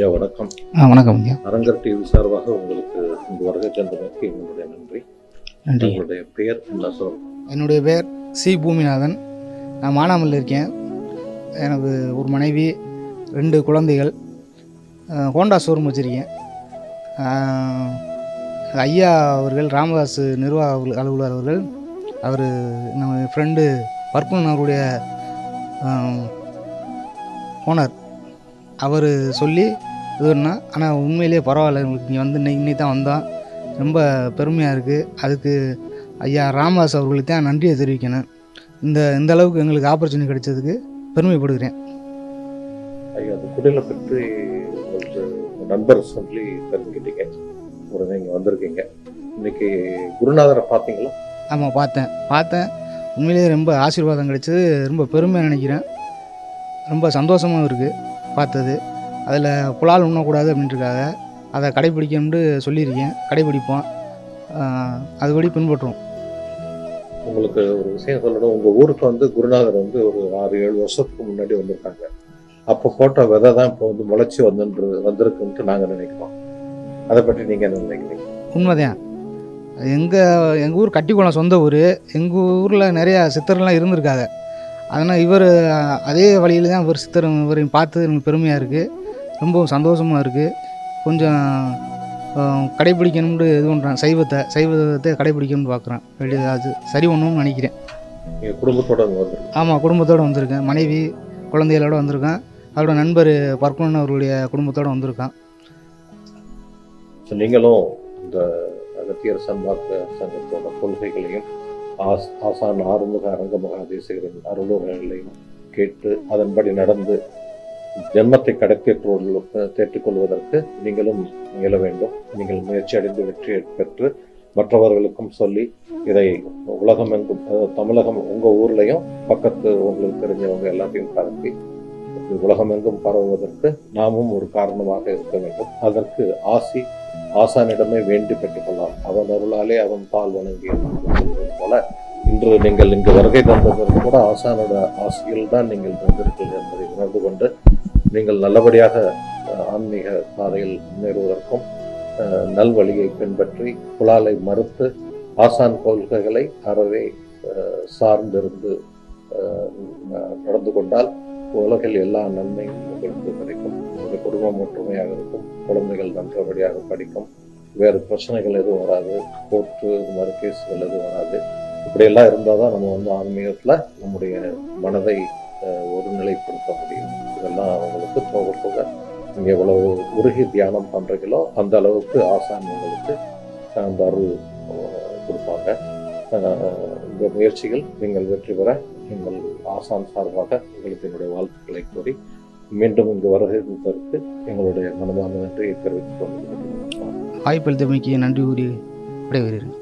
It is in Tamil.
ஐயா வணக்கம் ஆ வணக்கம் ஐயா அரங்கர் டிவி சார்பாக உங்களுக்கு இந்த வருகை தந்தமைக்கு எங்களுடைய நன்றி நன்றி உங்களுடைய பெயர் என்ன சொல்லுங்க என்னுடைய பேர் சி பூமிநாதன் நான் மானாமல்ல இருக்கேன் எனக்கு ஒரு மனைவி ரெண்டு குழந்தைகள் அஹ், ஹோண்டா ஷோரூம் வச்சுருக்கேன் அஹ், ஐயா அவர்கள் ராமதாஸ் நிர்வாக அலுவலர் அலுவலர் அவர்கள் அவர் நம்ம ஃப்ரெண்டு பர்பன் அவருடைய ஓனர் அவர் சொல்லி இதுன்னா ஆனால் உண்மையிலேயே பரவாயில்ல உங்களுக்கு இங்கே வந்து இன்னைக்கு இன்னைக்கு தான் வந்தோம் ரொம்ப பெருமையாக இருக்குது அதுக்கு ஐயா ராமதாஸ் அவர்களுக்கு தான் நன்றியை தெரிவிக்கணும் இந்த இந்த அளவுக்கு எங்களுக்கு ஆப்பர்ச்சுனிட்டி கிடைச்சதுக்கு பெருமைப்படுகிறேன் ஐயா அந்த குடிலை பற்றி உங்களுக்கு உங்க நண்பர் சொல்லி தெரிஞ்சுக்கிட்டீங்க உடனே இங்கே வந்திருக்கீங்க இன்னைக்கு குருநாதரை பார்த்தீங்களா ஆமாம் பார்த்தேன் பார்த்தேன் உண்மையிலேயே ரொம்ப ஆசீர்வாதம் கிடைச்சது ரொம்ப பெருமையாக நினைக்கிறேன் ரொம்ப சந்தோஷமாகவும் இருக்குது பார்த்தது அதில் புலால் உண்ணக்கூடாது அப்படின்றதுக்காக அதை கடைப்பிடிக்கணும்னு சொல்லியிருக்கேன் கடைப்பிடிப்போம் ஆஹ் அதுபடி பின்பற்றுவோம் உங்களுக்கு ஒரு விஷயம் சொல்லணும் உங்கள் ஊருக்கு வந்து குருநாதர் வந்து ஒரு ஆறு ஏழு வருஷத்துக்கு முன்னாடி வந்திருக்காங்க அப்போ போட்ட விதை தான் இப்போ வந்து முளைச்சி வந்துன்று வந்திருக்குன்ட்டு நாங்கள் நினைக்கிறோம் அதை பற்றி நீங்கள் என்ன நினைக்கிறீங்க உண்மைதான் எங்கள் எங்கள் ஊர் கட்டிக்குளம் சொந்த ஊர் எங்கள் ஊரில் நிறையா சித்தர்லாம் இருந்திருக்காங்க அதனால் இவர் அதே வழியில் தான் இவர் சித்தர் இவரையும் பார்த்து எனக்கு பெருமையாக இருக்குது ரொம்பவும் சந்தோஷமாக இருக்குது கொஞ்சம் ஆஹ், கடைப்பிடிக்கணும்னு இது பண்ணுறேன் சைவத்தை சைவத்தை கடைப்பிடிக்கணும்னு பார்க்குறேன் வெளியே அது சரி பண்ணணும்னு நினைக்கிறேன் நீங்கள் குடும்பத்தோட இங்கே வந்திருக்கீங்க ஆமாம் குடும்பத்தோடு வந்திருக்கேன் மனைவி குழந்தைகளோட வந்திருக்கேன் அவரோட நண்பர் பர்குணன் அவருடைய குடும்பத்தோடு வந்திருக்கான் ஸோ நீங்களும் இந்த அகத்தியர் சன்மார்க்க சங்கத்தோட கொள்கைகளையும் ஆஸ் ஆசான் ஆறுமுக அரங்கமுக தேசிகரின் அருளுரைகளையும் கேட்டு அதன்படி நடந்து ஜென்மத்தை கடத்தேற்றுவதற்கு தேற்றுக்கொள்வதற்கு நீங்களும் முயல வேண்டும் நீங்கள் முயற்சி அடைந்து வெற்றி பெற்று மற்றவர்களுக்கும் சொல்லி இதை உலகமெங்கும் அதாவது தமிழகம் உங்கள் ஊர்லேயும் பக்கத்து உங்களுக்கு தெரிஞ்சவங்க எல்லாத்தையும் பரப்பி இது உலகமெங்கும் பரவுவதற்கு நாமும் ஒரு காரணமாக இருக்க வேண்டும் அதற்கு ஆசி ஆசானிடமே வேண்டி பெற்றுக்கொள்ளலாம் அவன் அருளாலே அவன் பால் வணங்கிய போல இன்று நீங்கள் இங்கு வருகை தந்ததற்கு கூட ஆசானோட ஆசையில் தான் நீங்கள் வந்திருக்கிறீர்கள் என்பதை உணர்ந்து கொண்டு நீங்கள் நல்லபடியாக அஹ், ஆன்மீக பாதையில் முன்னேறுவதற்கும் அஹ், நல்வழியை பின்பற்றி புலாலை மறுத்து ஆசான் கொள்கைகளை அறவே அஹ், சார்ந்திருந்து அஹ், ந- நடந்து கொண்டால் உலகில் எல்லா நன்மையும் உங்களுக்கு கிடைக்கும் உங்களுடைய குடும்பம் ஒற்றுமையாக இருக்கும் குழந்தைகள் நன்றபடியாக படிக்கும் வேறு பிரச்சனைகள் எதுவும் வராது கோர்ட்டு இது மாதிரி கேஸுகள் எதுவும் வராது இப்படியெல்லாம் இருந்தால் தான் நம்ம வந்து ஆன்மீகத்தில் நம்முடைய மனதை அஹ், ஒருநிலைப்படுத்த முடியும் இதெல்லாம் உங்களுக்கு போக போக நீங்கள் எவ்வளவு உருகி தியானம் பண்ணுறீங்களோ அந்த அளவுக்கு ஆசான் உங்களுக்கு அந்த அருள் அஹ், கொடுப்பாங்க அஹ், இந்த முயற்சிகள் நீங்கள் வெற்றி பெற எங்கள் ஆசான் சார்பாக உங்களுக்கு என்னுடைய வாழ்த்துக்களை கூறி மீண்டும் இங்கு வருகிறதற்கு எங்களுடைய மனதான நன்றியை தெரிவித்துக் கொள்கிறேன் வாய்ப்பளித்தமைக்கு நன்றி கூறி விடைபெறுகிறேன்